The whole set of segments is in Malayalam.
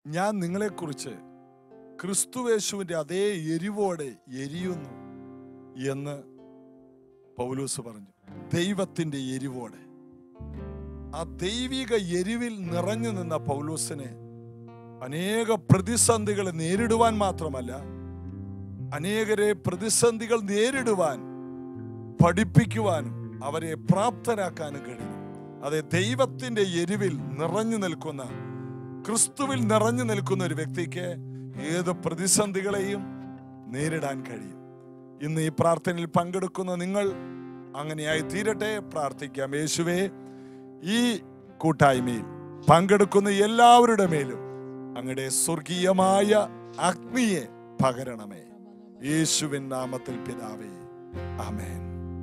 ഞാൻ നിങ്ങളെക്കുറിച്ച് ക്രിസ്തുവേശുവിൻ്റെ അതേ എരിവോടെ എരിയുന്നു എന്ന് പൗലൂസ് പറഞ്ഞു ദൈവത്തിൻ്റെ എരിവോടെ ആ ദൈവിക എരിവിൽ നിറഞ്ഞു നിന്ന പൗലൂസിനെ അനേക പ്രതിസന്ധികൾ നേരിടുവാൻ മാത്രമല്ല അനേകരെ പ്രതിസന്ധികൾ നേരിടുവാൻ പഠിപ്പിക്കുവാനും അവരെ പ്രാപ്തരാക്കാനും കഴിയും അതെ ദൈവത്തിന്റെ എരിവിൽ നിറഞ്ഞു നിൽക്കുന്ന ക്രിസ്തുവിൽ നിറഞ്ഞു നിൽക്കുന്ന ഒരു വ്യക്തിക്ക് ഏത് പ്രതിസന്ധികളെയും നേരിടാൻ കഴിയും ഇന്ന് ഈ പ്രാർത്ഥനയിൽ പങ്കെടുക്കുന്ന നിങ്ങൾ അങ്ങനെയായി തീരട്ടെ പ്രാർത്ഥിക്കാം യേശുവേ ഈ കൂട്ടായ്മയിൽ പങ്കെടുക്കുന്ന എല്ലാവരുടെ മേലും അങ്ങയുടെ സ്വർഗീയമായ അഗ്നിയെ പകരണമേ യേശുവിൻ നാമത്തിൽ പിതാവേ ആമേൻ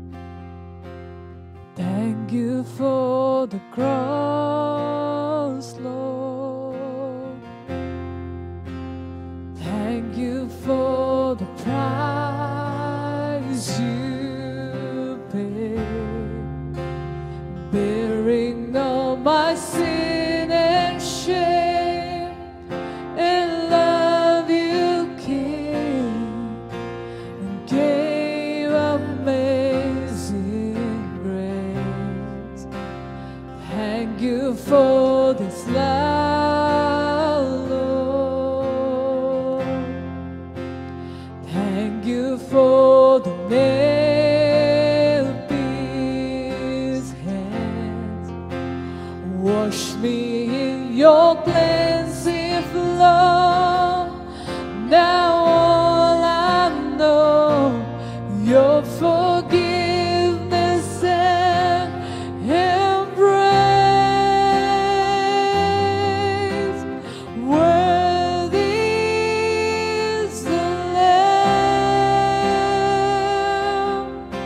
Thank you for the cross, Lord. Thank you for the price you paid, bearing all my sin and shame, and love you came and gave amazing grace. Thank you for this love, Lord. Thank you for the nail pierced hands. Wash me in your cleansing flow. Now all I know, your forgiveness and embrace. Worthy is the Lamb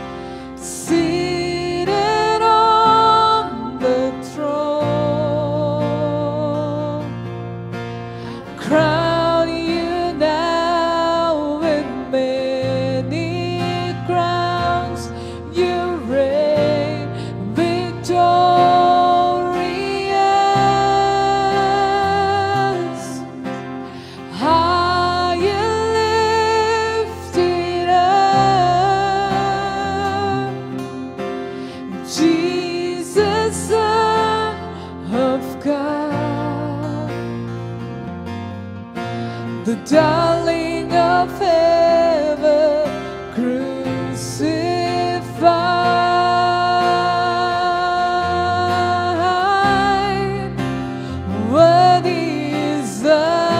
seated on the throne. Crown you now with many crowns. You reign victorious. High and lifted up. Jesus, Son of God, the darling of heaven, crucified. Worthy is the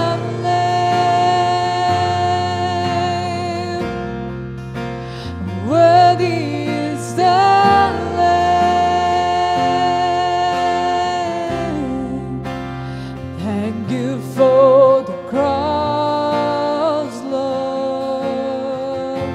Lamb. Worthy is the Lamb. Thank you for the cross, Lord.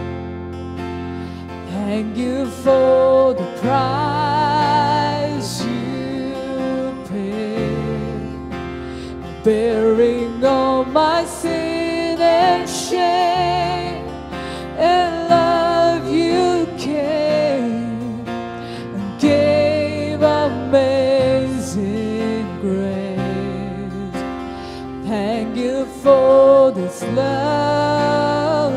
Thank you for the price you paid, bearing all my sin and shame, and love you came and gave amazing grace. Thank you for this love,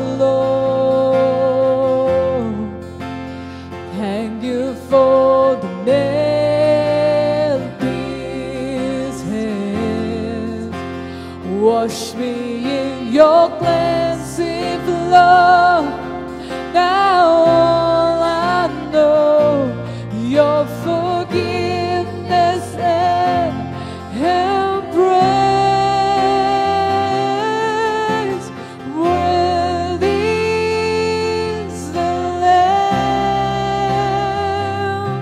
Lord. Thank you for the nail pierced hands. Wash me in your cleansing blood. Now all I know, your forgiveness and embrace. Worthy is the Lamb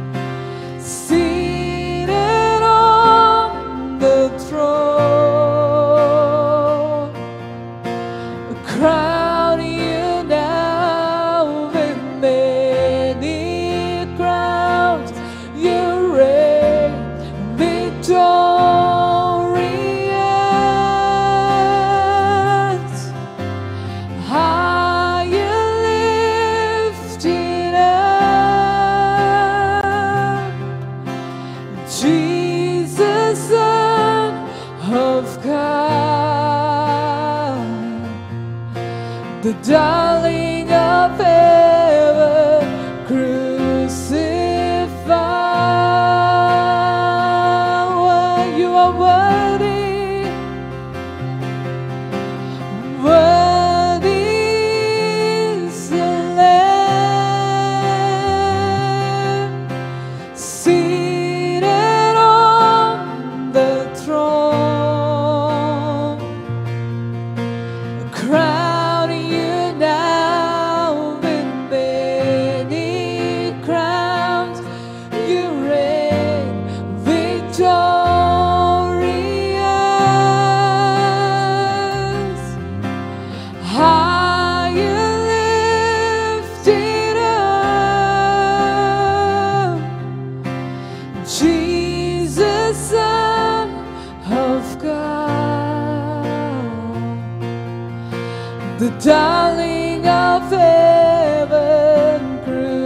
seated on the throne. Crown you now with the darling of heaven crucified. You are worthy, worthy is the Lamb seated on the throne crowning you now with many crowns. You reign victorious. High you lifted up, Jesus, Son of God the darling of heaven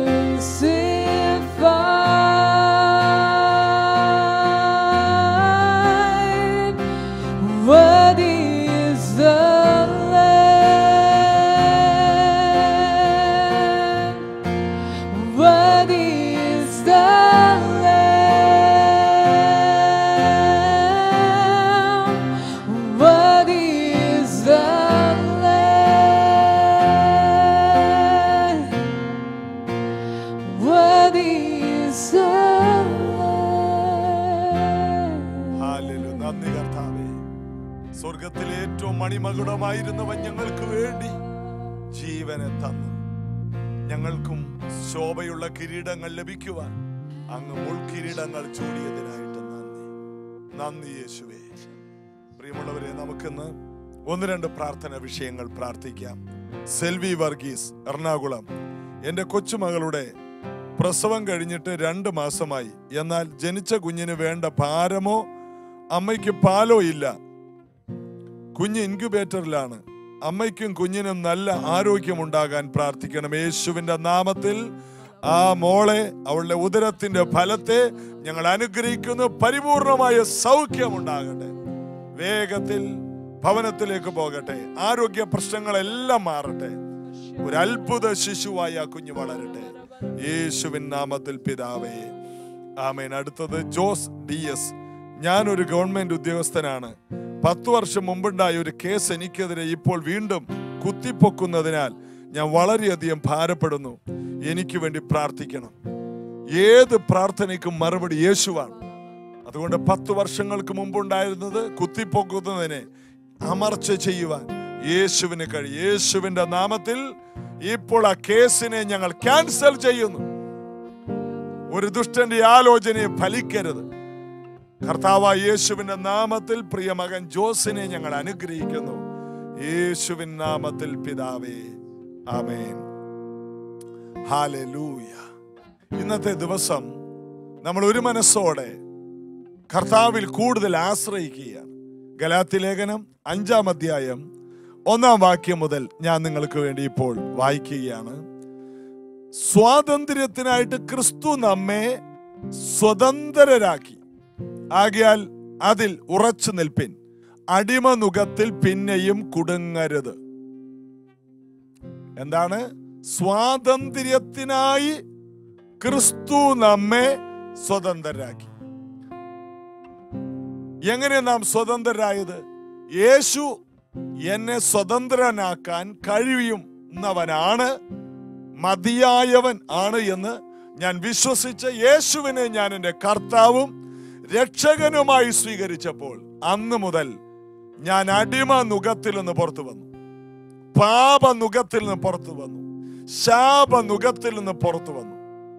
crucified. Worthy is the Lamb. Worthy is the Lamb. Worthy is the Lamb. Worthy is the Lamb. ഹാലലു നന്ദി കർത്താവേ സ്വർഗത്തിലെ ഏറ്റവും മണിമകുടമായിരുന്നവൻ ഞങ്ങൾക്ക് വേണ്ടി ജീവനെ തന്നു ഞങ്ങൾക്കും ശോഭയുള്ള കിരീടങ്ങൾ ലഭിക്കുവാൻ അങ്ങ് മുൾക്കിരീടങ്ങൾ ചൂടിയതിനായിട്ട് നന്ദി നന്ദി യേശുവേ പ്രിയമുള്ളവരെ നമുക്കിന്ന് ഒന്ന് രണ്ട് പ്രാർത്ഥന വിഷയങ്ങൾ പ്രാർത്ഥിക്കാം സെൽവി വർഗീസ് എറണാകുളം എൻ്റെ കൊച്ചുമകളുടെ പ്രസവം കഴിഞ്ഞിട്ട് രണ്ട് മാസമായി എന്നാൽ ജനിച്ച കുഞ്ഞിന് വേണ്ട ഭാരമോ അമ്മയ്ക്ക് പാലോ ഇല്ല കുഞ്ഞ് ഇൻക്യുബേറ്ററിലാണ് അമ്മയ്ക്കും കുഞ്ഞിനും നല്ല ആരോഗ്യമുണ്ടാകാൻ പ്രാർത്ഥിക്കണം യേശുവിന്റെ നാമത്തിൽ ആ മോളെ അവളുടെ ഉദരത്തിന്റെ ഫലത്തെ ഞങ്ങൾ അനുഗ്രഹിക്കുന്നു പരിപൂർണമായ സൗഖ്യമുണ്ടാകട്ടെ വേഗത്തിൽ ഭവനത്തിലേക്ക് പോകട്ടെ ആരോഗ്യ പ്രശ്നങ്ങളെല്ലാം മാറട്ടെ ഒരു അത്ഭുത ശിശുവായി ആ കുഞ്ഞ് വളരട്ടെ യേശുവിൻ നാമത്തിൽ പിതാവേ ആമേൻ അടുത്തത് ജോസ് ഡി എസ് ഞാനൊരു ഗവൺമെന്റ് ഉദ്യോഗസ്ഥനാണ് പത്തു വർഷം മുമ്പുണ്ടായ ഒരു കേസ് എനിക്കെതിരെ ഇപ്പോൾ വീണ്ടും കുത്തിപ്പൊക്കുന്നതിനാൽ ഞാൻ വളരെയധികം ഭാരപ്പെടുന്നു എനിക്ക് വേണ്ടി പ്രാർത്ഥിക്കണം ഏത് പ്രാർത്ഥനയ്ക്കും മറുപടി യേശുവാണ് അതുകൊണ്ട് പത്ത് വർഷങ്ങൾക്ക് മുമ്പുണ്ടായിരുന്നത് കുത്തിപ്പൊക്കുന്നതിനെ അമർച്ച ചെയ്യുവാൻ യേശുവിന് കഴിയും യേശുവിന്റെ നാമത്തിൽ ഇപ്പോൾ ആ കേസിനെ ഞങ്ങൾ ക്യാൻസൽ ചെയ്യുന്നു ഒരു ദുഷ്ടന്റെ ആലോചനയെ ഫലിക്കരുത് കർത്താവ് യേശുവിന്റെ നാമത്തിൽ പ്രിയ മകൻ ജോസിനെ ഞങ്ങൾ അനുഗ്രഹിക്കുന്നു യേശുവിൻ നാമത്തിൽ പിതാവേ ആമേൻ ഹാലൂയ ഇന്നത്തെ ദിവസം നമ്മൾ ഒരു മനസ്സോടെ കർത്താവിൽ കൂടുതൽ ആശ്രയിക്കുകയാണ് ഗലാത്തി ലേഖനം അഞ്ചാം അധ്യായം ഒന്നാം വാക്യം മുതൽ ഞാൻ നിങ്ങൾക്ക് വേണ്ടി ഇപ്പോൾ വായിക്കുകയാണ് സ്വാതന്ത്ര്യത്തിനായിട്ട് ക്രിസ്തു നമ്മെ സ്വതന്ത്രരാക്കി ആകയാൽ അതിൽ ഉറച്ചു നിൽപ്പിൻ അടിമ നുഖത്തിൽ പിന്നെയും കുടുങ്ങരുത് എന്താണ് സ്വാതന്ത്ര്യത്തിനായി ക്രിസ്തു നമ്മെ സ്വതന്ത്രരാക്കി എങ്ങനെ നാം സ്വതന്ത്രരായത് യേശു എന്നെ സ്വതന്ത്രനാക്കാൻ കഴിയുന്നവനാണ് മതിയായവൻ ആണ് എന്ന് ഞാൻ വിശ്വസിച്ച യേശുവിനെ ഞാൻ എൻ്റെ കർത്താവും രക്ഷകനുമായി സ്വീകരിച്ചപ്പോൾ അന്ന് മുതൽ ഞാൻ അടിമ നുഖത്തിൽ നിന്ന് പുറത്തു വന്നു പാപ നുഖത്തിൽ നിന്ന് പുറത്തു വന്നു ശാപ നുഖത്തിൽ നിന്ന് പുറത്തു വന്നു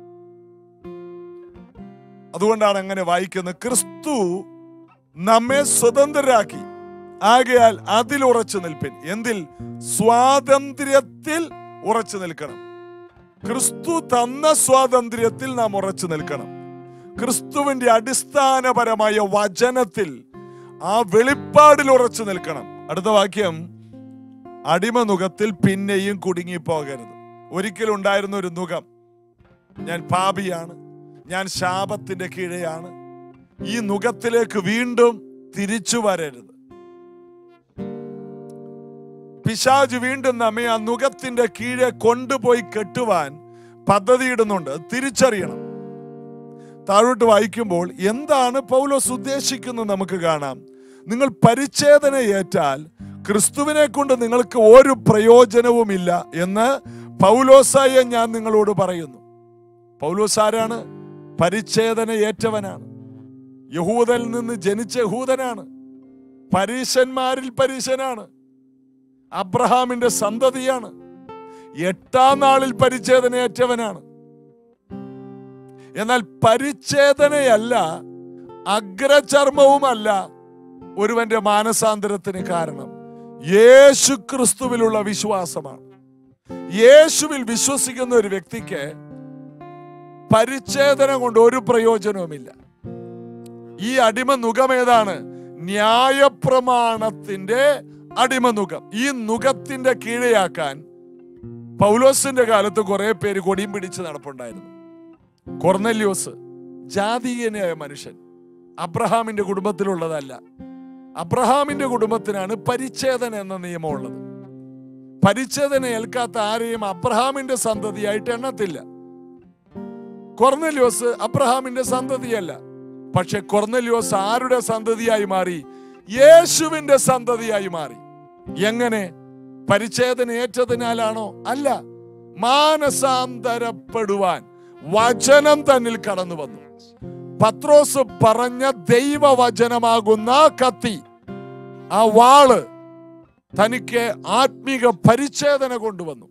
അതുകൊണ്ടാണ് അങ്ങനെ വായിക്കുന്നത് ക്രിസ്തു നമ്മെ സ്വതന്ത്രരാക്കി ആകയാൽ അതിൽ ഉറച്ചു നിൽപ്പിൻ എന്തിൽ സ്വാതന്ത്ര്യത്തിൽ ഉറച്ചു നിൽക്കണം ക്രിസ്തു തന്ന സ്വാതന്ത്ര്യത്തിൽ നാം ഉറച്ചു നിൽക്കണം ക്രിസ്തുവിന്റെ അടിസ്ഥാനപരമായ വചനത്തിൽ ആ വെളിപ്പാടിൽ ഉറച്ചു നിൽക്കണം അടുത്ത വാക്യം അടിമനുഖത്തിൽ പിന്നെയും കുടുങ്ങിപ്പോകരുത് ഒരിക്കലും ഉണ്ടായിരുന്ന ഒരു നുഖം ഞാൻ പാപിയാണ് ഞാൻ ശാപത്തിന്റെ കീഴെയാണ് ഈ നുഖത്തിലേക്ക് വീണ്ടും തിരിച്ചു വരരുത് പിശാജ് വീണ്ടും നമ്മെ ആ നുഖത്തിന്റെ കീഴെ കൊണ്ടുപോയി കെട്ടുവാൻ പദ്ധതിയിടുന്നുണ്ട് അത് തിരിച്ചറിയണം താഴോട്ട് വായിക്കുമ്പോൾ എന്താണ് പൗലോസ് ഉദ്ദേശിക്കുന്നത് നമുക്ക് കാണാം നിങ്ങൾ പരിച്ഛേദന ഏറ്റാൽ ക്രിസ്തുവിനെ കൊണ്ട് നിങ്ങൾക്ക് ഒരു പ്രയോജനവുമില്ല എന്ന് പൗലോസായ ഞാൻ നിങ്ങളോട് പറയുന്നു പൗലോസ് ആരാണ് പരിച്ഛേദന ഏറ്റവനാണ് യഹൂദയിൽ നിന്ന് ജനിച്ച യഹൂദനാണ് പരീശന്മാരിൽ പരീശനാണ് അബ്രഹാമിന്റെ സന്തതിയാണ് എട്ടാം നാളിൽ പരിച്ഛേദനയേറ്റവനാണ് എന്നാൽ പരിച്ഛേദനയല്ല അഗ്രചർമ്മവുമല്ല ഒരുവന്റെ മാനസാന്തരത്തിന് കാരണം യേശു ക്രിസ്തുവിലുള്ള വിശ്വാസമാണ് യേശുവിൽ വിശ്വസിക്കുന്ന ഒരു വ്യക്തിക്ക് പരിച്ഛേദന കൊണ്ട് ഒരു പ്രയോജനവുമില്ല ഈ അടിമ നുഖം ഏതാണ് ന്യായപ്രമാണത്തിന്റെ അടിമ നുഖം ഈ നുഖത്തിന്റെ കീഴെയാക്കാൻ പൗലോസിന്റെ കാലത്ത് കുറെ പേര് കൊടിയും പിടിച്ച് നടപ്പുണ്ടായിരുന്നു കൊർന്നല്യോസ് ജാതീയനായ മനുഷ്യൻ അബ്രഹാമിന്റെ കുടുംബത്തിലുള്ളതല്ല അബ്രഹാമിന്റെ കുടുംബത്തിനാണ് പരിച്ഛേദന എന്ന നിയമമുള്ളത് പരിച്ഛേദന ഏൽക്കാത്ത ആരെയും അബ്രഹാമിന്റെ സന്തതിയായിട്ട് എണ്ണത്തില്ല കൊർന്നല്യോസ് അബ്രഹാമിന്റെ സന്തതിയല്ല പക്ഷെ കൊർന്നല്യോസ് ആരുടെ സന്തതിയായി മാറി യേശുവിന്റെ സന്തതിയായി മാറി എങ്ങനെ പരിച്ഛേദന ഏറ്റതിനാലാണോ അല്ല മാനസാന്തരപ്പെടുവാൻ വചനം തന്നിൽ കടന്നു വന്നു പത്രോസ് പറഞ്ഞ ദൈവവചനമാകുന്ന കത്തി ആ വാള് തനിക്ക് ആത്മീക പരിച്ഛേദന കൊണ്ടുവന്നു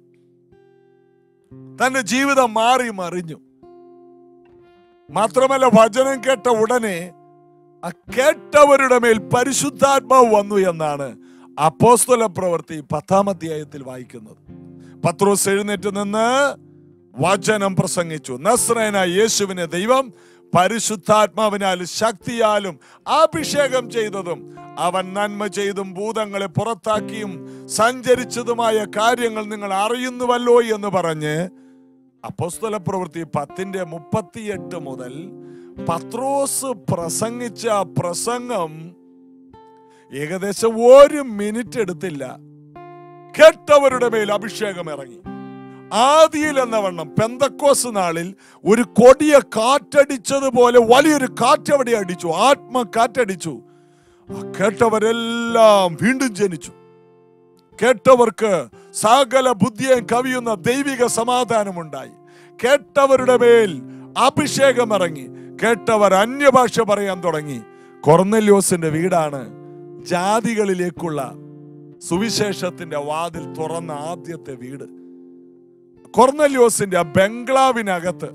തന്റെ ജീവിതം മാറി മറിഞ്ഞു മാത്രമല്ല വചനം കേട്ട ഉടനെ ആ കേട്ടവരുടെ മേൽ പരിശുദ്ധാത്മാവ് വന്നു എന്നാണ് അപ്പോസ്തല പ്രവൃത്തി പത്താം അധ്യായത്തിൽ വായിക്കുന്നത് പത്രോസ് എഴുന്നേറ്റ് നിന്ന് വചനം പ്രസംഗിച്ചു നസ്രേന യേശുവിനെ ദൈവം പരിശുദ്ധാത്മാവിനാൽ ശക്തിയാലും അഭിഷേകം ചെയ്തതും അവൻ നന്മ ചെയ്തും ഭൂതങ്ങളെ പുറത്താക്കിയും സഞ്ചരിച്ചതുമായ കാര്യങ്ങൾ നിങ്ങൾ അറിയുന്നുവല്ലോ എന്ന് പറഞ്ഞ് അപ്പോസ്തല പ്രവൃത്തി പത്തിന്റെ മുപ്പത്തിയെട്ട് മുതൽ പത്രോസ് പ്രസംഗിച്ച ആ പ്രസംഗം ഏകദേശം ഒരു മിനിറ്റ് എടുത്തില്ല കേട്ടവരുടെ മേൽ അഭിഷേകം ഇറങ്ങി ആദിയിൽ എന്ന വണ്ണം പെന്തക്കോസ് നാളിൽ ഒരു കൊടിയ കാറ്റടിച്ചതുപോലെ വലിയൊരു കാറ്റവിടെ അടിച്ചു ആത്മ കാറ്റടിച്ചു ആ കേട്ടവരെല്ലാം വീണ്ടും ജനിച്ചു കേട്ടവർക്ക് സകല ബുദ്ധിയെ കവിയുന്ന ദൈവിക സമാധാനമുണ്ടായി കേട്ടവരുടെ മേൽ അഭിഷേകം ഇറങ്ങി കേട്ടവർ അന്യഭാഷ പറയാൻ തുടങ്ങി കൊർന്നല്യോസിന്റെ വീടാണ് ജാതികളിലേക്കുള്ള സുവിശേഷത്തിന്റെ വാതിൽ തുറന്ന ആദ്യത്തെ വീട് കൊർന്നല്യോസിന്റെ ആ ബംഗ്ലാവിനകത്ത്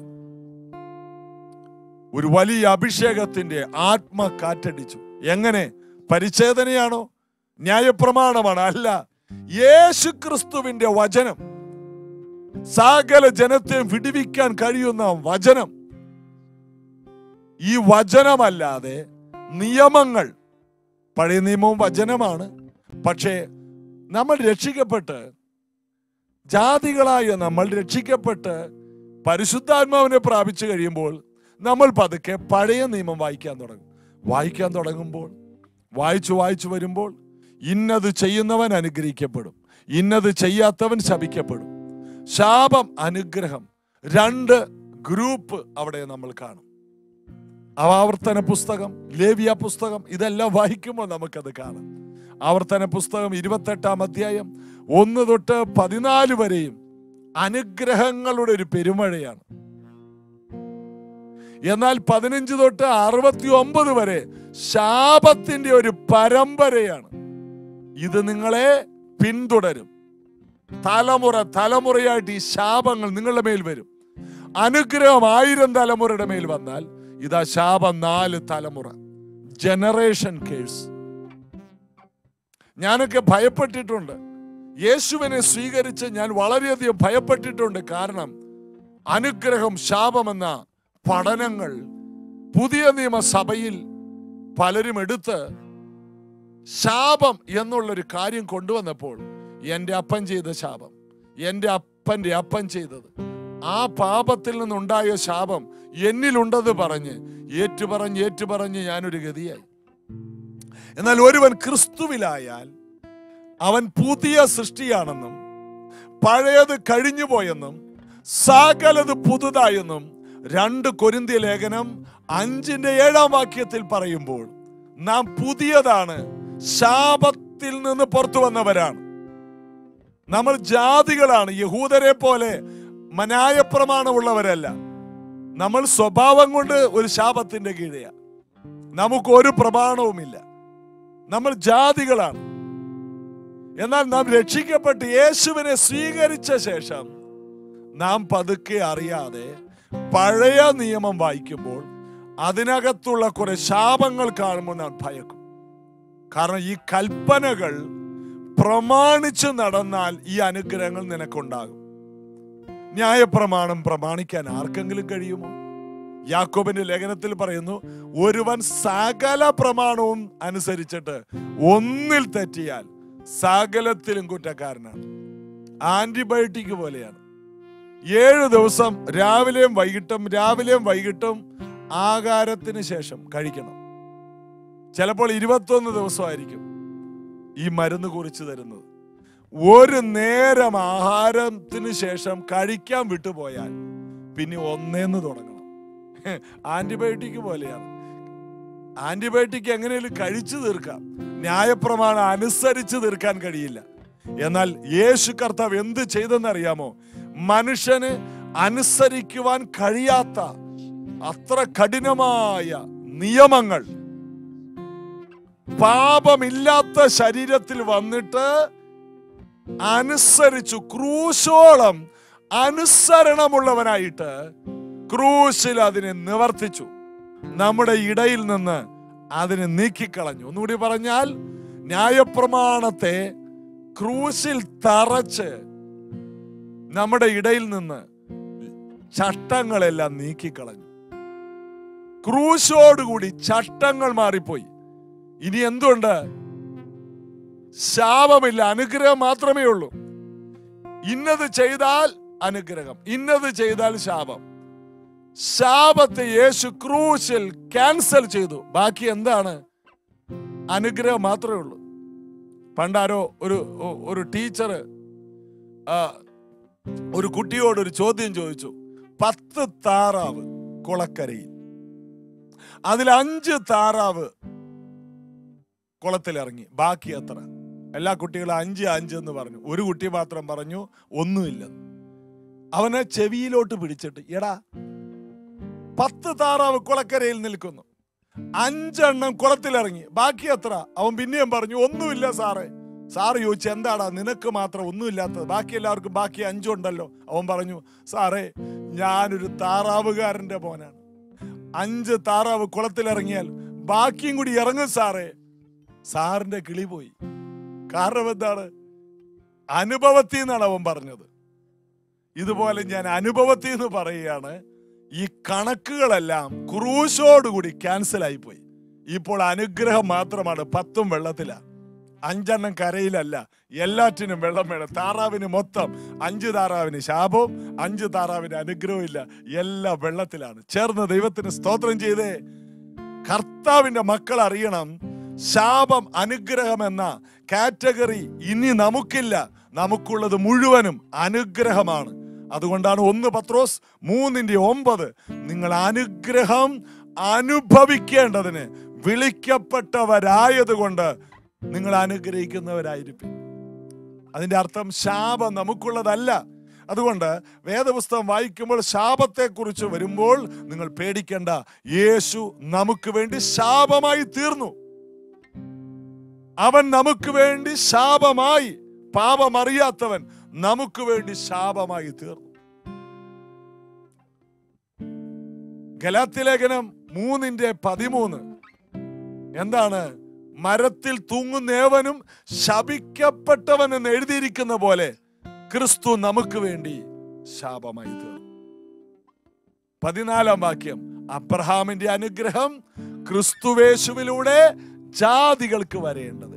ഒരു വലിയ അഭിഷേകത്തിന്റെ ആത്മ കാറ്റടിച്ചു എങ്ങനെ പരിച്ഛേദനയാണോ ന്യായപ്രമാണമാണ് അല്ല യേശു ക്രിസ്തുവിന്റെ വചനം സകല ജനത്തെ വിടിവിക്കാൻ കഴിയുന്ന വചനം ഈ വചനമല്ലാതെ നിയമങ്ങൾ പഴയ നിയമവും വചനമാണ് പക്ഷേ നമ്മൾ രക്ഷിക്കപ്പെട്ട് ജാതികളായ നമ്മൾ രക്ഷിക്കപ്പെട്ട് പരിശുദ്ധാത്മാവിനെ പ്രാപിച്ചു കഴിയുമ്പോൾ നമ്മൾ പതുക്കെ പഴയ നിയമം വായിക്കാൻ തുടങ്ങും വായിക്കാൻ തുടങ്ങുമ്പോൾ വായിച്ചു വായിച്ചു വരുമ്പോൾ ഇന്നത് ചെയ്യുന്നവൻ അനുഗ്രഹിക്കപ്പെടും ഇന്നത് ചെയ്യാത്തവൻ ശപിക്കപ്പെടും ശാപം അനുഗ്രഹം രണ്ട് ഗ്രൂപ്പ് അവിടെ നമ്മൾ കാണും ആവർത്തന പുസ്തകം ലേവിയ പുസ്തകം ഇതെല്ലാം വായിക്കുമ്പോൾ നമുക്കത് കാണാം ആവർത്തന പുസ്തകം ഇരുപത്തെട്ടാം അധ്യായം ഒന്ന് തൊട്ട് പതിനാല് വരെയും അനുഗ്രഹങ്ങളുടെ ഒരു പെരുമഴയാണ് എന്നാൽ പതിനഞ്ച് തൊട്ട് അറുപത്തി ഒമ്പത് വരെ ശാപത്തിന്റെ ഒരു പരമ്പരയാണ് ഇത് നിങ്ങളെ പിന്തുടരും തലമുറ തലമുറയായിട്ട് ഈ ശാപങ്ങൾ നിങ്ങളുടെ മേൽ വരും അനുഗ്രഹം ആയിരം തലമുറയുടെ മേൽ വന്നാൽ ഇതാ ശാപം നാല് തലമുറ ജനറേഷൻ കേഴ്സ് ഞാനൊക്കെ ഭയപ്പെട്ടിട്ടുണ്ട് യേശുവിനെ സ്വീകരിച്ച് ഞാൻ വളരെയധികം ഭയപ്പെട്ടിട്ടുണ്ട് കാരണം അനുഗ്രഹം ശാപമെന്ന പഠനങ്ങൾ പുതിയ നിയമസഭയിൽ പലരും എടുത്ത് ശാപം എന്നുള്ളൊരു കാര്യം കൊണ്ടുവന്നപ്പോൾ എൻ്റെ അപ്പൻ ചെയ്ത ശാപം എൻ്റെ അപ്പൻ്റെ അപ്പൻ ചെയ്തത് ആ പാപത്തിൽ നിന്നുണ്ടായ ശാപം എന്നിലുണ്ടെന്ന് പറഞ്ഞ് ഏറ്റുപറഞ്ഞ് ഏറ്റുപറഞ്ഞ് ഞാനൊരു ഗതിയായി എന്നാൽ ഒരുവൻ ക്രിസ്തുവിലായാൽ അവൻ പുതിയ സൃഷ്ടിയാണെന്നും പഴയത് കഴിഞ്ഞു പോയെന്നും സകലത് പുതുതായെന്നും രണ്ട് കൊരിന്തിയ ലേഖനം അഞ്ചിന്റെ ഏഴാം വാക്യത്തിൽ പറയുമ്പോൾ നാം പുതിയതാണ് ശാപത്തിൽ നിന്ന് പുറത്തു വന്നവരാണ് നമ്മൾ ജാതികളാണ് യഹൂദരെ പോലെ മനായപ്രമാണമുള്ളവരല്ല നമ്മൾ സ്വഭാവം കൊണ്ട് ഒരു ശാപത്തിന്റെ കീഴെയാണ് നമുക്ക് ഒരു പ്രമാണവുമില്ല നമ്മൾ ജാതികളാണ് എന്നാൽ നാം രക്ഷിക്കപ്പെട്ട് യേശുവിനെ സ്വീകരിച്ച ശേഷം നാം പതുക്കെ അറിയാതെ പഴയ നിയമം വായിക്കുമ്പോൾ അതിനകത്തുള്ള കുറെ ശാപങ്ങൾ കാണുമ്പോൾ നാം ഭയക്കും കാരണം ഈ കൽപ്പനകൾ പ്രമാണിച്ചു നടന്നാൽ ഈ അനുഗ്രഹങ്ങൾ നിനക്കുണ്ടാകും ന്യായപ്രമാണം പ്രമാണിക്കാൻ ആർക്കെങ്കിലും കഴിയുമോ യാക്കോബിന്റെ ലേഖനത്തിൽ പറയുന്നു ഒരുവൻ സകല പ്രമാണവും അനുസരിച്ചിട്ട് ഒന്നിൽ തെറ്റിയാൽ സകലത്തിലും കുറ്റക്കാരനാണ് ആന്റിബയോട്ടിക് പോലെയാണ് ഏഴ് ദിവസം രാവിലെയും വൈകിട്ടും രാവിലെയും വൈകിട്ടും ആകാരത്തിന് ശേഷം കഴിക്കണം ചിലപ്പോൾ ഇരുപത്തൊന്ന് ദിവസമായിരിക്കും ഈ മരുന്ന് കുറിച്ച് തരുന്നത് ഒരു നേരം ആഹാരത്തിന് ശേഷം കഴിക്കാൻ വിട്ടുപോയാൽ പിന്നെ ഒന്നേന്ന് തുടങ്ങണം ആന്റിബയോട്ടിക് പോലെയാണ് ആന്റിബയോട്ടിക് എങ്ങനെയും കഴിച്ചു തീർക്കാം ന്യായപ്രമാണം അനുസരിച്ച് തീർക്കാൻ കഴിയില്ല എന്നാൽ യേശു കർത്താവ് എന്ത് ചെയ്തെന്നറിയാമോ മനുഷ്യന് അനുസരിക്കുവാൻ കഴിയാത്ത അത്ര കഠിനമായ നിയമങ്ങൾ പാപമില്ലാത്ത ശരീരത്തിൽ വന്നിട്ട് അനുസരിച്ചു ക്രൂശോളം അനുസരണമുള്ളവനായിട്ട് ക്രൂശിൽ അതിനെ നിവർത്തിച്ചു നമ്മുടെ ഇടയിൽ നിന്ന് അതിനെ നീക്കിക്കളഞ്ഞു ഒന്നുകൂടി പറഞ്ഞാൽ ന്യായപ്രമാണത്തെ ക്രൂശിൽ തറച്ച് നമ്മുടെ ഇടയിൽ നിന്ന് ചട്ടങ്ങളെല്ലാം നീക്കിക്കളഞ്ഞു ക്രൂശോടുകൂടി ചട്ടങ്ങൾ മാറിപ്പോയി ഇനി എന്തുണ്ട് ശാപമില്ല അനുഗ്രഹം മാത്രമേ ഉള്ളൂ ഇന്നത് ചെയ്താൽ അനുഗ്രഹം ഇന്നത് ചെയ്താൽ ശാപം ശാപത്തെ യേശു ക്രൂശിൽ ക്യാൻസൽ ചെയ്തു ബാക്കി എന്താണ് അനുഗ്രഹം മാത്രമേ ഉള്ളൂ പണ്ടാരോ ഒരു ഒ- ഒരു ടീച്ചർ ഒരു കുട്ടിയോട് ഒരു ചോദ്യം ചോദിച്ചു പത്ത് താറാവ് കുളക്കരയിൽ അതിൽ അഞ്ച് താറാവ് കുളത്തിലിറങ്ങി ബാക്കി എത്ര എല്ലാ കുട്ടികളും അഞ്ച് അഞ്ച് എന്ന് പറഞ്ഞു ഒരു കുട്ടി മാത്രം പറഞ്ഞു ഒന്നുമില്ലെന്ന് അവനെ ചെവിയിലോട്ട് പിടിച്ചിട്ട് എടാ പത്ത് താറാവ് കുളക്കരയിൽ നിൽക്കുന്നു അഞ്ചെണ്ണം കുളത്തിലിറങ്ങി ബാക്കി എത്ര അവൻ പിന്നെയും പറഞ്ഞു ഒന്നുമില്ല സാറേ സാറ് ചോദിച്ചു എന്താടാ നിനക്ക് മാത്രം ഒന്നുമില്ലാത്തത് ബാക്കി എല്ലാവർക്കും ബാക്കി അഞ്ചുണ്ടല്ലോ അവൻ പറഞ്ഞു സാറേ ഞാനൊരു താറാവുകാരന്റെ മോനാണ് അഞ്ച് താറാവ് കുളത്തിലിറങ്ങിയാൽ ബാക്കിയും കൂടി ഇറങ്ങും സാറേ സാറിന്റെ കിളി പോയി കാരണം എന്താണ് അനുഭവത്തിൽ നിന്നാണ് അവൻ പറഞ്ഞത് ഇതുപോലെ ഞാൻ അനുഭവത്തിൽ നിന്ന് പറയുകയാണ് ഈ കണക്കുകളെല്ലാം ക്രൂശോടുകൂടി ക്യാൻസൽ ആയിപ്പോയി ഇപ്പോൾ അനുഗ്രഹം മാത്രമാണ് പത്തും വെള്ളത്തില അഞ്ചെണ്ണം കരയിലല്ല എല്ലാറ്റിനും വെള്ളം വേണം താറാവിന് മൊത്തം അഞ്ച് താറാവിന് ശാപവും അഞ്ച് താറാവിന് അനുഗ്രഹവും ഇല്ല എല്ലാം വെള്ളത്തിലാണ് ചേർന്ന് ദൈവത്തിന് സ്തോത്രം ചെയ്തേ കർത്താവിന്റെ മക്കൾ അറിയണം ശാപം അനുഗ്രഹം എന്ന കാറ്റഗറി ഇനി നമുക്കില്ല നമുക്കുള്ളത് മുഴുവനും അനുഗ്രഹമാണ് അതുകൊണ്ടാണ് ഒന്ന് പത്രോസ് മൂന്നിന്റെ ഒമ്പത് നിങ്ങൾ അനുഗ്രഹം അനുഭവിക്കേണ്ടതിന് വിളിക്കപ്പെട്ടവരായതുകൊണ്ട് നിങ്ങൾ അനുഗ്രഹിക്കുന്നവരായിരിക്കും അതിന്റെ അർത്ഥം ശാപം നമുക്കുള്ളതല്ല അതുകൊണ്ട് വേദപുസ്തകം വായിക്കുമ്പോൾ ശാപത്തെക്കുറിച്ച് വരുമ്പോൾ നിങ്ങൾ പേടിക്കേണ്ട യേശു നമുക്ക് വേണ്ടി ശാപമായി തീർന്നു അവൻ നമുക്ക് വേണ്ടി ശാപമായി പാപമറിയാത്തവൻ നമുക്ക് വേണ്ടി ശാപമായി തീർന്നു ഗലാത്യലേഖനം മൂന്നിന്റെ പതിമൂന്ന് എന്താണ് മരത്തിൽ തൂങ്ങുന്നേവനും ശപിക്കപ്പെട്ടവൻ എന്ന് എഴുതിയിരിക്കുന്ന പോലെ ക്രിസ്തു നമുക്ക് വേണ്ടി ശാപമായി തീർന്നു പതിനാലാം വാക്യം അബ്രഹാമിന്റെ അനുഗ്രഹം ക്രിസ്തുവേശുവിലൂടെ ജാതികൾക്ക് വരേണ്ടതിന്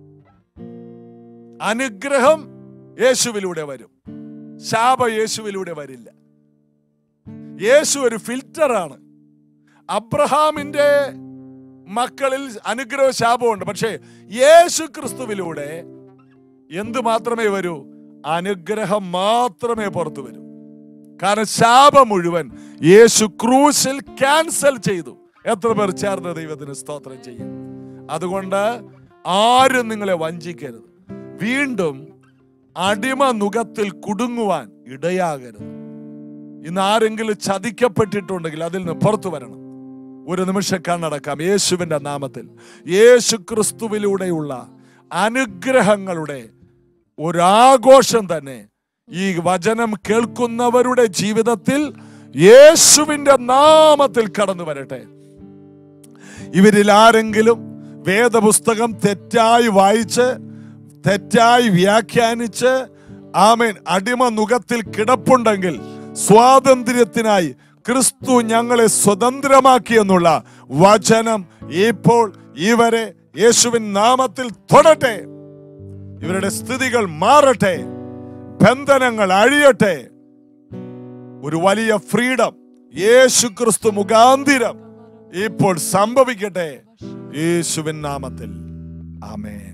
അനുഗ്രഹം യേശുവിലൂടെ വരും ശാപ യേശുവിലൂടെ വരില്ല യേശു ഒരു ഫിൽറ്ററാണ് അബ്രഹാമിന്റെ മക്കളിൽ അനുഗ്രഹ ശാപമുണ്ട് പക്ഷേ യേശു ക്രിസ്തുവിലൂടെ എന്ത് മാത്രമേ വരൂ അനുഗ്രഹം മാത്രമേ പുറത്തു വരൂ കാരണം ശാപം മുഴുവൻ യേശു ക്രൂശിൽ ക്യാൻസൽ ചെയ്തു എത്ര പേർ ചേർന്ന് ദൈവത്തിന് സ്തോത്രം ചെയ്യും അതുകൊണ്ട് ആരും നിങ്ങളെ വഞ്ചിക്കരുത് വീണ്ടും അടിമ നുഖത്തിൽ കുടുങ്ങുവാൻ ഇടയാകരുത് ഇന്ന് ആരെങ്കിലും ചതിക്കപ്പെട്ടിട്ടുണ്ടെങ്കിൽ അതിൽ നിന്ന് പുറത്തു വരണം ഒരു നിമിഷം കണ്ണടക്കാം യേശുവിന്റെ നാമത്തിൽ യേശു ക്രിസ്തുവിലൂടെയുള്ള അനുഗ്രഹങ്ങളുടെ ഒരാഘോഷം തന്നെ ഈ വചനം കേൾക്കുന്നവരുടെ ജീവിതത്തിൽ യേശുവിന്റെ നാമത്തിൽ കടന്നു വരട്ടെ ഇവരിൽ ആരെങ്കിലും വേദപുസ്തകം തെറ്റായി വായിച്ച് തെറ്റായി വ്യാഖ്യാനിച്ച് ആമേൻ അടിമ നുഖത്തിൽ കിടപ്പുണ്ടെങ്കിൽ സ്വാതന്ത്ര്യത്തിനായി ക്രിസ്തു ഞങ്ങളെ സ്വതന്ത്രമാക്കി എന്നുള്ള വചനം ഇപ്പോൾ ഇവരെ യേശുവിൻ നാമത്തിൽ തൊടട്ടെ ഇവരുടെ സ്ഥിതികൾ മാറട്ടെ ബന്ധനങ്ങൾ അഴിയട്ടെ ഒരു വലിയ ഫ്രീഡം യേശു ക്രിസ്തു മുഖാന്തിരം ഇപ്പോൾ സംഭവിക്കട്ടെ യേശുവിൻ നാമത്തിൽ ആമേൻ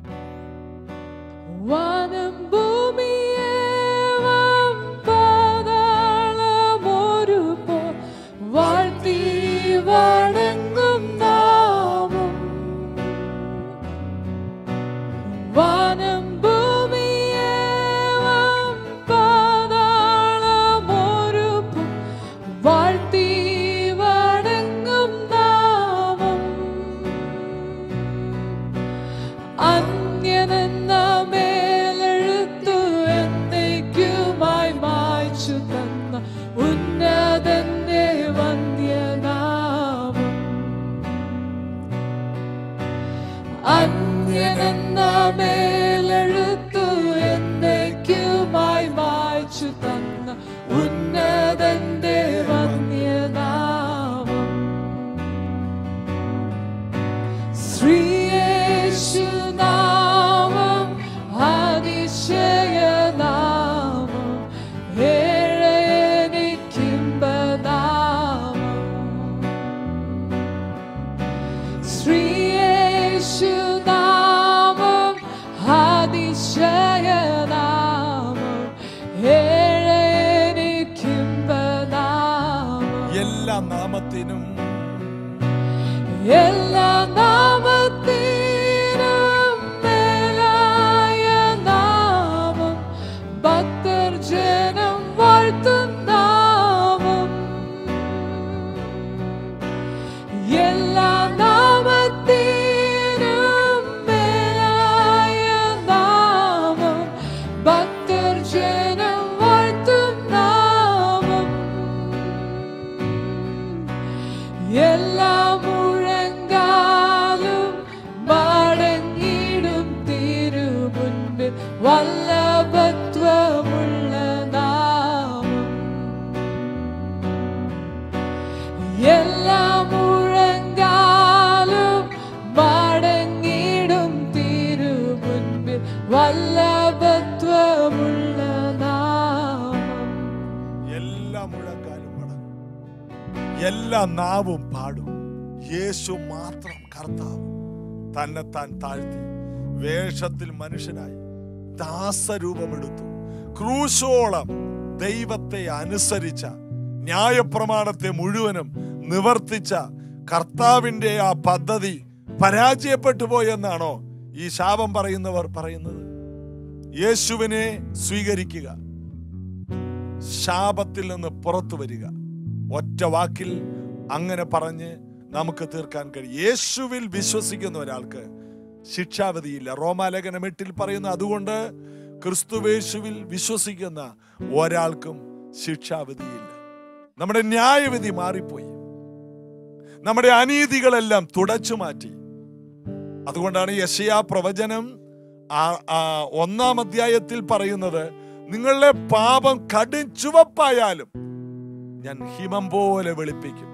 വാനം ഭൂമിയേവം പാതാളമൊരുപോൽ വാഴ്ത്തി വണങ്ങും നാമം. വാനം ഭൂമിയേവം പാതാളമൊരുപോൽ വാഴ്ത്തി വണങ്ങും നാമം അന്യനെന്ന മേലെഴുത്തു എന്നേക്കുമായി മായ്ച്ചു തന്ന ഉന്നതന്റെ വന്ധ്യനാമം അന്യനെന്ന മേലെഴുത്തു എന്നേക്കുമായി മായ്ച്ചു തന്ന ഉന്നതന്റെ വന്ധ്യനാമം ശ്രീയേശുനാമം അതിശയനാമം ഏഴനിക്കിമ്പനാമം ശ്രീയേശുനാമം അതിശയനാമം ഏഴനിക്കിമ്പനാമം എല്ലാ നാമത്തിനും എല്ലാ നാമത്തിനും മേലായ നാമം ഭക്തർ ജനം വാഴ്ത്തും നാമം എല്ലാ നാമത്തിനും മേലായ നാമം ഭക്തർ ജനം വാഴ്ത്തും നാമം എല്ലാ മുഴങ്കാലും മടങ്ങിടും തിരുമുൻപിൽ വല്ലഭത്വമുള്ള നാമം എല്ലാ മുഴങ്കാലും മടങ്ങിടും തിരുമുൻപിൽ വല്ലഭത്വമുള്ള നാമം എല്ലാ മുഴങ്കാലും മടങ്ങും എല്ലാ നാവും പാടും യേശു മാത്രം കർത്താവ് തന്നെ താൻ താഴ്ത്തി വേഷത്തിൽ മനുഷ്യനായി ദാസരൂപമെടുത്തു ക്രൂശോളം ദൈവത്തെ അനുസരിച്ച ന്യായപ്രമാണത്തെ മുഴുവനും നിവർത്തിച്ച കർത്താവിന്റെ ആ പദ്ധതി പരാജയപ്പെട്ടു പോയെന്നാണോ ഈ ശാപം പറയുന്നവർ പറയുന്നത് യേശുവിനെ സ്വീകരിക്കുക ശാപത്തിൽ നിന്ന് പുറത്തു വരിക ഒറ്റ വാക്കിൽ അങ്ങനെ പറഞ്ഞ് നമുക്ക് തീർക്കാൻ കഴിയും യേശുവിൽ വിശ്വസിക്കുന്ന ഒരാൾക്ക് ശിക്ഷാവിധിയില്ല റോമാലേഖനം എട്ടിൽ പറയുന്ന അതുകൊണ്ട് ക്രിസ്തുവേശുവിൽ വിശ്വസിക്കുന്ന ഒരാൾക്കും ശിക്ഷാവിധിയില്ല നമ്മുടെ ന്യായവിധി മാറിപ്പോയി നമ്മുടെ അനീതികളെല്ലാം തുടച്ചു മാറ്റി അതുകൊണ്ടാണ് യശയാ പ്രവചനം ആ- ആ ഒന്നാം അധ്യായത്തിൽ പറയുന്നത് നിങ്ങളുടെ പാപം കടും ചുവപ്പായാലും ഞാൻ ഹിമം പോലെ വെളുപ്പിക്കും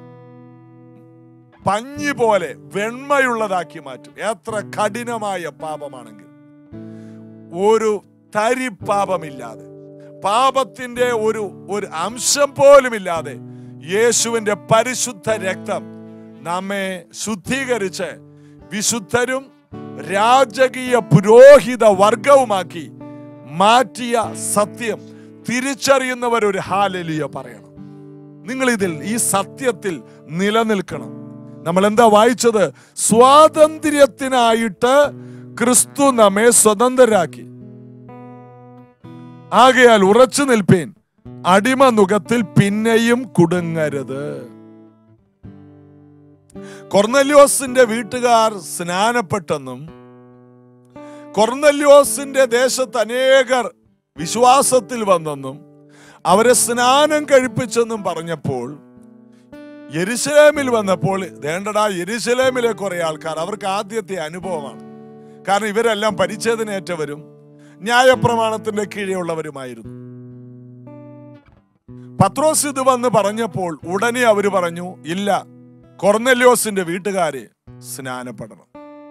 പഞ്ഞി പോലെ വെണ്മയുള്ളതാക്കി മാറ്റും എത്ര കഠിനമായ പാപമാണെങ്കിൽ ഒരു തരി പാപമില്ലാതെ പാപത്തിന്റെ ഒരു ഒരു അംശം പോലും ഇല്ലാതെ യേശുവിന്റെ പരിശുദ്ധ രക്തം നമ്മെ ശുദ്ധീകരിച്ച് വിശുദ്ധരും രാജകീയ പുരോഹിത വർഗവുമാക്കി മാറ്റിയ സത്യം തിരിച്ചറിയുന്നവർ ഒരു ഹാലലിയ പറയണം നിങ്ങൾ ഇതിൽ ഈ സത്യത്തിൽ നിലനിൽക്കണം നമ്മൾ എന്താ വായിച്ചത് സ്വാതന്ത്ര്യത്തിനായിട്ട് ക്രിസ്തു നമ്മെ സ്വതന്ത്രരാക്കി ആകയാൽ ഉറച്ചു നിൽപ്പേൻ അടിമ നുഖത്തിൽ പിന്നെയും കുടുങ്ങരുത് കൊർന്നല്യോസിന്റെ വീട്ടുകാർ സ്നാനപ്പെട്ടെന്നും കൊർന്നല്യോസിന്റെ ദേശത്ത് അനേകർ വിശ്വാസത്തിൽ വന്നെന്നും അവരെ സ്നാനം കഴിപ്പിച്ചെന്നും പറഞ്ഞപ്പോൾ യെരുശലേമിൽ വന്നപ്പോൾ വേണ്ടടാ യെരുശലേമിലെ കുറെ ആൾക്കാർ അവർക്ക് ആദ്യത്തെ അനുഭവമാണ് കാരണം ഇവരെല്ലാം പരിച്ഛേദനയേറ്റവരും ന്യായപ്രമാണത്തിന്റെ കീഴെയുള്ളവരുമായിരുന്നു പത്രോസ് ഇത് വന്ന് പറഞ്ഞപ്പോൾ ഉടനെ അവര് പറഞ്ഞു ഇല്ല കൊർന്നല്യോസിന്റെ വീട്ടുകാര് സ്നാനപ്പെടണം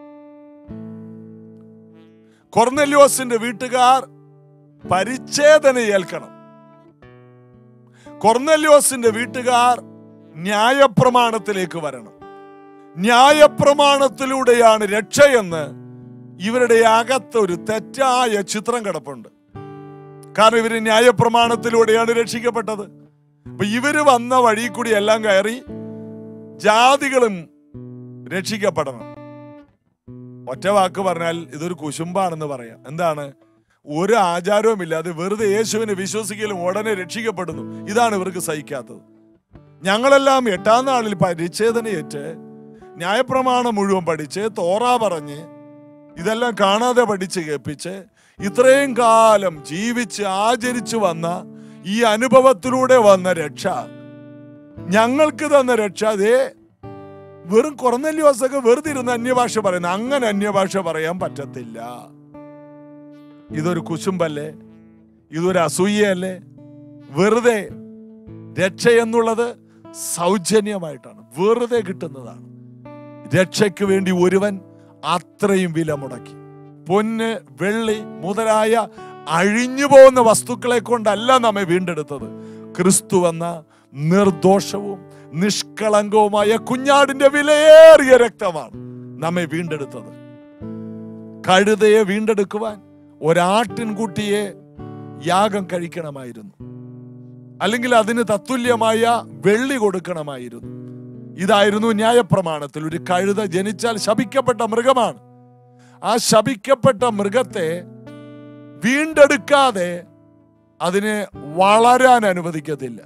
കൊർന്നല്യോസിന്റെ വീട്ടുകാർ പരിച്ഛേദന ഏൽക്കണം കൊർന്നല്യോസിന്റെ വീട്ടുകാർ ന്യായപ്രമാണത്തിലേക്ക് വരണം ന്യായപ്രമാണത്തിലൂടെയാണ് രക്ഷയെന്ന് ഇവരുടെ അകത്ത് ഒരു തെറ്റായ ചിത്രം കിടപ്പുണ്ട് കാരണം ഇവര് ന്യായപ്രമാണത്തിലൂടെയാണ് രക്ഷിക്കപ്പെട്ടത് അപ്പൊ ഇവര് വന്ന വഴി കൂടി എല്ലാം കയറി ജാതികളും രക്ഷിക്കപ്പെടണം ഒറ്റ വാക്ക് പറഞ്ഞാൽ ഇതൊരു കുശുമ്പാണെന്ന് പറയാം എന്താണ് ഒരു ആചാരവും ഇല്ലാതെ വെറുതെ യേശുവിനെ വിശ്വസിക്കലും ഉടനെ രക്ഷിക്കപ്പെടുന്നു ഇതാണ് ഇവർക്ക് സഹിക്കാത്തത് ഞങ്ങളെല്ലാം എട്ടാം നാളിൽ പരിച്ഛേദനയേറ്റ് ന്യായപ്രമാണം മുഴുവൻ പഠിച്ച് തോറ പറഞ്ഞ് ഇതെല്ലാം കാണാതെ പഠിച്ച് കേൾപ്പിച്ച് ഇത്രയും കാലം ജീവിച്ച് ആചരിച്ചു വന്ന ഈ അനുഭവത്തിലൂടെ വന്ന രക്ഷ ഞങ്ങൾക്ക് തന്ന രക്ഷ അതേ വെറും കുറഞ്ഞല്യോസൊക്കെ വെറുതെ ഇരുന്ന് അന്യഭാഷ പറയുന്ന അങ്ങനെ അന്യഭാഷ പറയാൻ പറ്റത്തില്ല ഇതൊരു കുശുമ്പല്ലേ ഇതൊരു അസൂയയല്ലേ വെറുതെ രക്ഷ എന്നുള്ളത് സൗജന്യമായിട്ടാണ് വെറുതെ കിട്ടുന്നതാണ് രക്ഷയ്ക്ക് വേണ്ടി ഒരുവൻ അത്രയും വില മുടക്കി പൊന്ന് വെള്ളി മുതലായ അഴിഞ്ഞു പോകുന്ന വസ്തുക്കളെ കൊണ്ടല്ല നമ്മെ വീണ്ടെടുത്തത് ക്രിസ്തു എന്ന നിർദോഷവും നിഷ്കളങ്കവുമായ കുഞ്ഞാടിന്റെ വിലയേറിയ രക്തമാണ് നമ്മെ വീണ്ടെടുത്തത് കഴുതയെ വീണ്ടെടുക്കുവാൻ ഒരാട്ടിൻകുട്ടിയെ യാഗം കഴിക്കണമായിരുന്നു അല്ലെങ്കിൽ അതിന് തത്തുല്യമായ വെള്ളി കൊടുക്കണമായിരുന്നു ഇതായിരുന്നു ന്യായപ്രമാണത്തിൽ ഒരു കഴുത ജനിച്ചാൽ ശപിക്കപ്പെട്ട മൃഗമാണ് ആ ശപിക്കപ്പെട്ട മൃഗത്തെ വീണ്ടെടുക്കാതെ അതിനെ വളരാൻ അനുവദിക്കത്തില്ല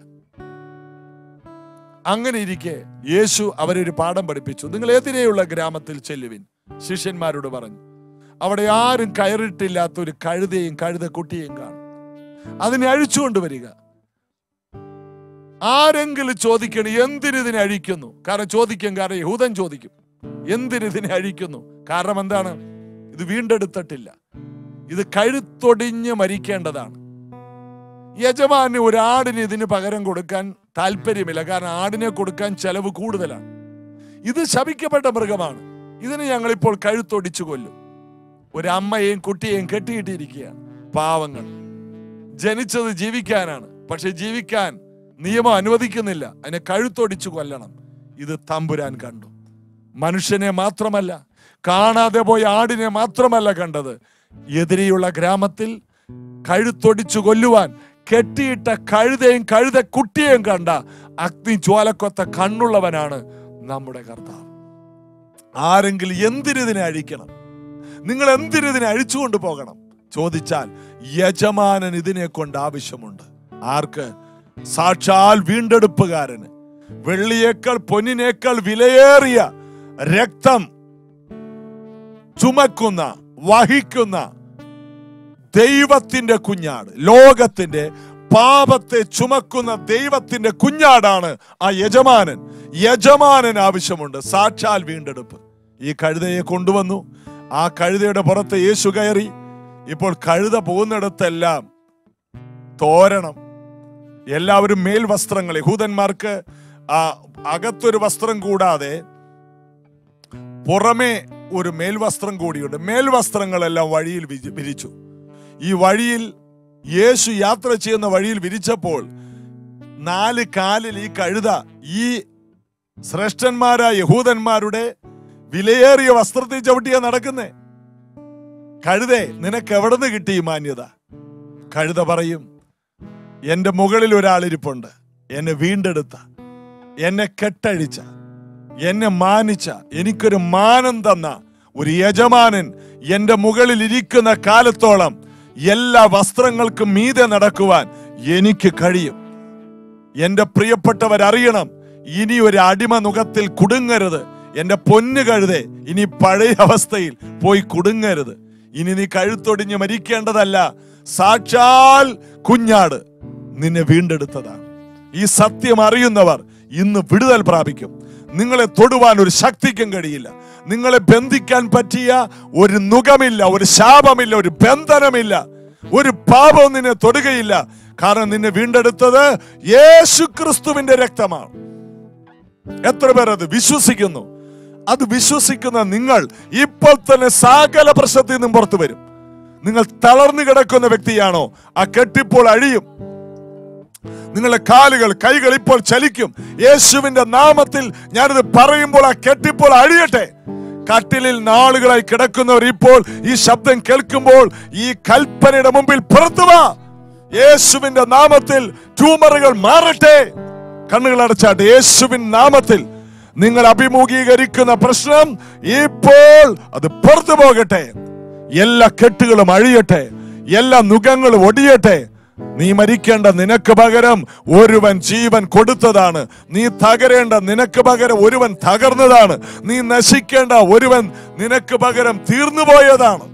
അങ്ങനെ ഇരിക്കെ യേശു അവരൊരു പാഠം പഠിപ്പിച്ചു നിങ്ങൾ എതിരെയുള്ള ഗ്രാമത്തിൽ ചെല്ലുവിൻ ശിഷ്യന്മാരോട് പറഞ്ഞു അവിടെ ആരും കയറിയിട്ടില്ലാത്ത ഒരു കഴുതയും കഴുതക്കുട്ടിയും കാണും അതിനെ അഴിച്ചുകൊണ്ടുവരിക ആരെങ്കിലും ചോദിക്കണം എന്തിനിതിനെ അഴിക്കുന്നു കാരണം ചോദിക്കും കാരണം യഹൂദൻ ചോദിക്കും എന്തിനിതിനെ അഴിക്കുന്നു കാരണം എന്താണ് ഇത് വീണ്ടെടുത്തിട്ടില്ല ഇത് കഴുത്തൊടിഞ്ഞ് മരിക്കേണ്ടതാണ് യജമാന് ഒരു ആടിന് ഇതിന് പകരം കൊടുക്കാൻ താല്പര്യമില്ല കാരണം ആടിനെ കൊടുക്കാൻ ചെലവ് കൂടുതലാണ് ഇത് ശപിക്കപ്പെട്ട മൃഗമാണ് ഇതിന് ഞങ്ങളിപ്പോൾ കഴുത്തൊടിച്ചു കൊല്ലും ഒരു അമ്മയെയും കുട്ടിയെയും കെട്ടിയിട്ടിരിക്കുകയാണ് പാവങ്ങൾ ജനിച്ചത് ജീവിക്കാനാണ് പക്ഷെ ജീവിക്കാൻ നിയമം അനുവദിക്കുന്നില്ല അതിനെ കഴുത്തൊടിച്ചു കൊല്ലണം ഇത് തമ്പുരാൻ കണ്ടു മനുഷ്യനെ മാത്രമല്ല കാണാതെ പോയ ആടിനെ മാത്രമല്ല കണ്ടത് എതിരെയുള്ള ഗ്രാമത്തിൽ കഴുത്തൊടിച്ചു കൊല്ലുവാൻ കെട്ടിയിട്ട കഴുതയും കഴുത കുട്ടിയെയും കണ്ട അഗ്നി ജ്വാലക്കൊത്ത കണ്ണുള്ളവനാണ് നമ്മുടെ കർത്താവ് ആരെങ്കിലും എന്തിനിതിനെ അഴിക്കണം നിങ്ങൾ എന്തിനിതിനെ അഴിച്ചുകൊണ്ട് പോകണം ചോദിച്ചാൽ യജമാനൻ ഇതിനെ കൊണ്ട് ആവശ്യമുണ്ട് ആർക്ക് സാക്ഷാൽ വീണ്ടെടുപ്പുകാരന് വെള്ളിയേക്കാൾ പൊന്നിനേക്കാൾ വിലയേറിയ രക്തം ചുമക്കുന്ന വഹിക്കുന്ന ദൈവത്തിന്റെ കുഞ്ഞാട് ലോകത്തിന്റെ പാപത്തെ ചുമക്കുന്ന ദൈവത്തിന്റെ കുഞ്ഞാടാണ് ആ യജമാനൻ യജമാനൻ ആവശ്യമുണ്ട് സാക്ഷാൽ വീണ്ടെടുപ്പ് ഈ കഴുതയെ കൊണ്ടുവന്നു ആ കഴുതയുടെ പുറത്ത് യേശു കയറി ഇപ്പോൾ കഴുത പോകുന്നിടത്തെല്ലാം തോരണം എല്ലാവരും മേൽവസ്ത്രങ്ങൾ യഹൂദന്മാർക്ക് ആ അകത്തൊരു വസ്ത്രം കൂടാതെ പുറമേ ഒരു മേൽവസ്ത്രം കൂടിയുണ്ട് മേൽവസ്ത്രങ്ങളെല്ലാം വഴിയിൽ വിരി- വിരിച്ചു ഈ വഴിയിൽ യേശു യാത്ര ചെയ്യുന്ന വഴിയിൽ വിരിച്ചപ്പോൾ നാല് കാലിൽ ഈ കഴുത ഈ ശ്രേഷ്ഠന്മാരായ യഹൂദന്മാരുടെ വിലയേറിയ വസ്ത്രത്തിൽ ചവിട്ടിയാ നടക്കുന്നേ കഴുതേ നിനക്ക് എവിടുന്ന് കിട്ടി ഈ മാന്യത കഴുത പറയും എന്റെ മുകളിൽ ഒരാളിരിപ്പുണ്ട് എന്നെ വീണ്ടെടുത്ത എന്നെ കെട്ടഴിച്ച എന്നെ മാനിച്ച എനിക്കൊരു മാനം തന്ന ഒരു യജമാനൻ എന്റെ മുകളിൽ ഇരിക്കുന്ന കാലത്തോളം എല്ലാ വസ്ത്രങ്ങൾക്കും മീതെ നടക്കുവാൻ എനിക്ക് കഴിയും എന്റെ പ്രിയപ്പെട്ടവരറിയണം ഇനി ഒരു അടിമ മുഖത്തിൽ കുടുങ്ങരുത് എന്റെ പൊന്നു കഴുതേ ഇനി പഴയ അവസ്ഥയിൽ പോയി കുടുങ്ങരുത് ഇനി നീ കഴുത്തൊടിഞ്ഞ് മരിക്കേണ്ടതല്ല സാക്ഷാൽ കുഞ്ഞാട് നിന്നെ വീണ്ടെടുത്തതാണ് ഈ സത്യം അറിയുന്നവർ ഇന്ന് വിടുതൽ പ്രാപിക്കും നിങ്ങളെ തൊടുവാൻ ഒരു ശക്തിക്കും കഴിയില്ല നിങ്ങളെ ബന്ധിക്കാൻ പറ്റിയ ഒരു നുഖമില്ല ഒരു ശാപമില്ല ഒരു ബന്ധനമില്ല ഒരു പാപവും നിന്നെ തൊടുകയില്ല കാരണം നിന്നെ വീണ്ടെടുത്തത് യേശു ക്രിസ്തുവിന്റെ രക്തമാണ് എത്ര പേർ അത് വിശ്വസിക്കുന്നു അത് വിശ്വസിക്കുന്ന നിങ്ങൾ ഇപ്പോൾ തന്നെ സകല പ്രശ്നത്തിൽ നിന്നും പുറത്തു വരും നിങ്ങൾ തളർന്നു കിടക്കുന്ന വ്യക്തിയാണോ ആ കെട്ടിപ്പോൾ അഴിയും നിങ്ങളുടെ കാലുകൾ കൈകൾ ഇപ്പോൾ ചലിക്കും യേശുവിന്റെ നാമത്തിൽ ഞാനിത് പറയുമ്പോൾ ആ കെട്ടിപ്പോൾ അഴിയട്ടെ കട്ടിലിൽ നാളുകളായി കിടക്കുന്നവർ ഇപ്പോൾ ഈ ശബ്ദം കേൾക്കുമ്പോൾ ഈ കൽപ്പനയുടെ മുമ്പിൽ പുറത്തു വാ യേശുവിന്റെ നാമത്തിൽ ട്യൂമറുകൾ മാറട്ടെ കണ്ണുകൾ അടച്ചാട്ടെ യേശുവിൻ നാമത്തിൽ നിങ്ങൾ അഭിമുഖീകരിക്കുന്ന പ്രശ്നം ഇപ്പോൾ അത് പുറത്തു പോകട്ടെ എല്ലാ കെട്ടുകളും അഴിയട്ടെ എല്ലാ നുഖങ്ങളും ഒടിയട്ടെ നീ മരിക്കേണ്ട നിനക്ക് പകരം ഒരുവൻ ജീവൻ കൊടുത്തതാണ് നീ തകരേണ്ട നിനക്ക് പകരം ഒരുവൻ തകർന്നതാണ് നീ നശിക്കേണ്ട ഒരുവൻ നിനക്ക് പകരം തീർന്നുപോയതാണ്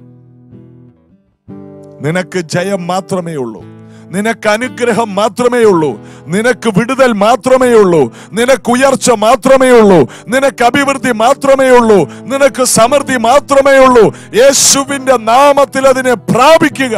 നിനക്ക് ജയം മാത്രമേ ഉള്ളൂ നിനക്ക് അനുഗ്രഹം മാത്രമേ ഉള്ളൂ നിനക്ക് വിടുതൽ മാത്രമേ ഉള്ളൂ നിനക്ക് ഉയർച്ച മാത്രമേ ഉള്ളൂ നിനക്ക് അഭിവൃദ്ധി മാത്രമേ ഉള്ളൂ നിനക്ക് സമൃദ്ധി മാത്രമേ ഉള്ളൂ യേശുവിന്റെ നാമത്തിൽ അതിനെ പ്രാപിക്കുക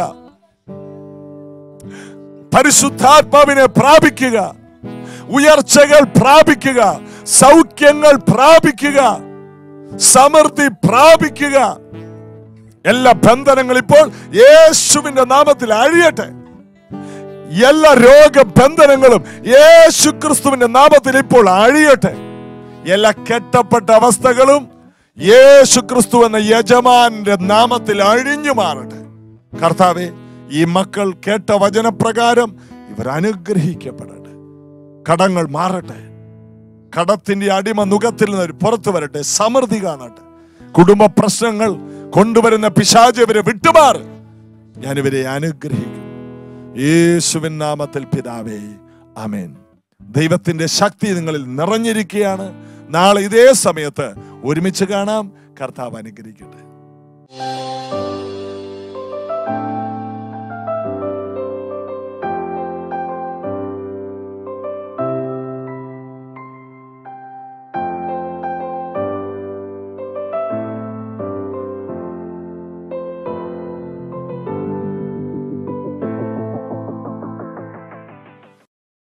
പരിശുദ്ധാത്മാവിനെ പ്രാപിക്കുക ഉയർച്ചകൾ പ്രാപിക്കുക സൗഖ്യങ്ങൾ പ്രാപിക്കുക സമൃദ്ധി പ്രാപിക്കുക എല്ലാ ബന്ധനങ്ങൾ ഇപ്പോൾ യേശുവിന്റെ നാമത്തിൽ അഴിയട്ടെ എല്ലാ രോഗബന്ധനങ്ങളും യേശു ക്രിസ്തുവിന്റെ നാമത്തിൽ ഇപ്പോൾ അഴിയട്ടെ എല്ലാ കെട്ടപ്പെട്ട അവസ്ഥകളും യേശു ക്രിസ്തു എന്ന യജമാന്റെ നാമത്തിൽ അഴിഞ്ഞു മാറട്ടെ കർത്താവെ ഈ മക്കൾ കേട്ട വചനപ്രകാരം ഇവർ അനുഗ്രഹിക്കപ്പെടട്ടെ കടങ്ങൾ മാറട്ടെ കടത്തിന്റെ അടിമ നുഖത്തിൽ നിന്ന് അവർ പുറത്തു വരട്ടെ സമൃദ്ധി കാണട്ടെ കുടുംബ പ്രശ്നങ്ങൾ കൊണ്ടുവരുന്ന പിശാച് ഇവരെ വിട്ടുമാറ് ഞാനിവരെ അനുഗ്രഹിക്കും യേശുവിൻ നാമത്തിൽ പിതാവേ ആമേൻ ദൈവത്തിന്റെ ശക്തി നിങ്ങളിൽ നിറഞ്ഞിരിക്കുകയാണ് നാളെ ഇതേ സമയത്ത് ഒരുമിച്ച് കാണാം കർത്താവ് അനുഗ്രഹിക്കട്ടെ